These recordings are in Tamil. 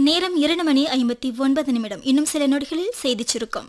நேரம் இரண்டு மணி ஐம்பத்தி ஒன்பது நிமிடம் இன்னும் சில நொடிகளில் செய்திச் சுருக்கம்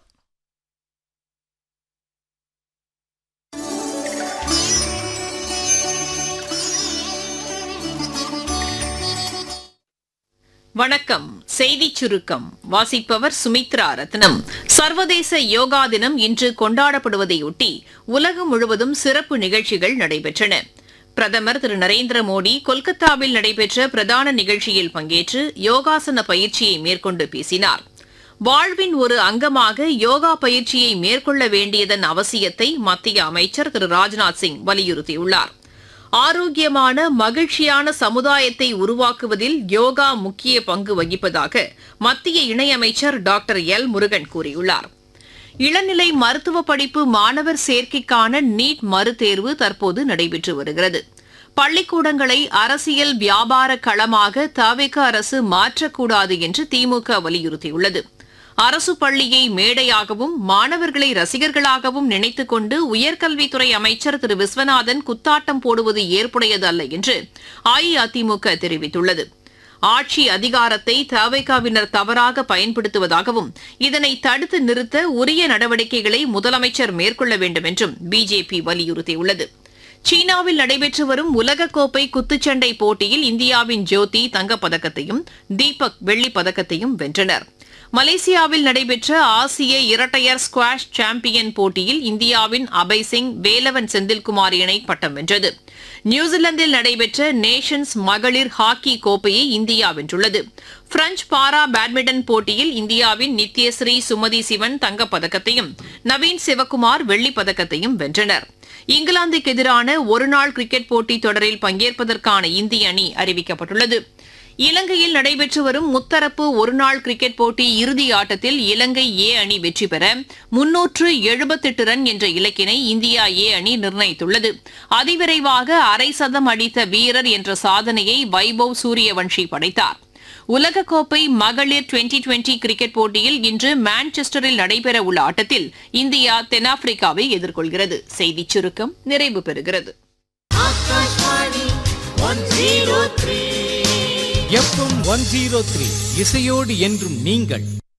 வணக்கம் செய்திச் சுருக்கம் வாசிப்பவர் சுமித்ரா ரத்னம் சர்வதேச யோகா தினம் இன்று கொண்டாடப்படுவதையொட்டி உலகம் முழுவதும் சிறப்பு நிகழ்ச்சிகள் நடைபெற்றன பிரதமர் திரு நரேந்திர மோடி கொல்கத்தாவில் நடைபெற்ற பிரதான நிகழ்ச்சியில் பங்கேற்று யோகாசன பயிற்சியை மேற்கொண்டு பேசினார் வாழ்வின் ஒரு அங்கமாக யோகா பயிற்சியை மேற்கொள்ள வேண்டியதன் அவசியத்தை மத்திய அமைச்சர் திரு ராஜ்நாத் சிங் வலியுறுத்தியுள்ளார் ஆரோக்கியமான மகிழ்ச்சியான சமுதாயத்தை உருவாக்குவதில் யோகா முக்கிய பங்கு வகிப்பதாக மத்திய இணையமைச்சர் டாக்டர் எல் முருகன் கூறியுள்ளார் இளநிலை மருத்துவ படிப்பு மாணவர் சேர்க்கைக்கான நீட் மறுதேர்வு தற்போது நடைபெற்று வருகிறது பள்ளிக்கூடங்களை அரசியல் வியாபார களமாக தவிக அரசு மாற்றக்கூடாது என்று திமுக வலியுறுத்தியுள்ளது அரசு பள்ளியை மேடையாகவும் மாணவர்களை ரசிகர்களாகவும் நினைத்துக் கொண்டு உயர்கல்வித்துறை அமைச்சர் திரு விஸ்வநாதன் குத்தாட்டம் போடுவது ஏற்புடையது அல்ல என்று அஇஅதிமுக தெரிவித்துள்ளது ஆட்சி அதிகாரத்தை தவைகாவினர் தவறாக பயன்படுத்துவதாகவும் இதனை தடுத்து நிறுத்த உரிய நடவடிக்கைகளை முதலமைச்சர் மேற்கொள்ள வேண்டும் என்றும் பிஜேபி வலியுறுத்தியுள்ளது சீனாவில் நடைபெற்று வரும் உலகக்கோப்பை குத்துச்சண்டை போட்டியில் இந்தியாவின் ஜோதி தங்கப்பதக்கத்தையும் தீபக் வெள்ளிப் பதக்கத்தையும் வென்றனர் மலேசியாவில் நடைபெற்ற ஆசிய இரட்டையர் ஸ்குவாஷ் சாம்பியன் போட்டியில் இந்தியாவின் அபய் சிங் வேலவன் செந்தில்குமார் இணை பட்டம் வென்றது நியூசிலாந்தில் நடைபெற்ற நேஷன்ஸ் மகளிர் ஹாக்கி கோப்பையை இந்தியா வென்றுள்ளது பிரெஞ்ச் பாரா பேட்மிண்டன் போட்டியில் இந்தியாவின் நித்யஸ்ரீ சுமதி சிவன் தங்கப்பதக்கத்தையும் நவீன் சிவக்குமார் வெள்ளிப் பதக்கத்தையும் வென்றனர் இங்கிலாந்துக்கு எதிரான ஒருநாள் கிரிக்கெட் போட்டித் தொடரில் பங்கேற்பதற்கான இந்திய அணி அறிவிக்கப்பட்டுள்ளது இலங்கையில் நடைபெற்று வரும் முத்தரப்பு ஒருநாள் கிரிக்கெட் போட்டி இறுதி ஆட்டத்தில் இலங்கை ஏ அணி வெற்றி பெற முன்னூற்று எழுபத்தெட்டு ரன் என்ற இலக்கினை இந்தியா ஏ அணி நிர்ணயித்துள்ளது அதிவிரைவாக அரை சதம் அடித்த வீரர் என்ற சாதனையை வைபவ் சூரியவன்ஷி படைத்தார் உலகக்கோப்பை மகளிர் டுவெண்டி டுவெண்டி கிரிக்கெட் போட்டியில் இன்று மான்செஸ்டரில் நடைபெறவுள்ள ஆட்டத்தில் இந்தியா தென்னாப்பிரிக்காவை எதிர்கொள்கிறது செய்திச் சுருக்கம் நிறைவு பெறுகிறது எஃப்எம் ஒன் ஜீரோ த்ரீ இசையோடு என்றும் நீங்கள்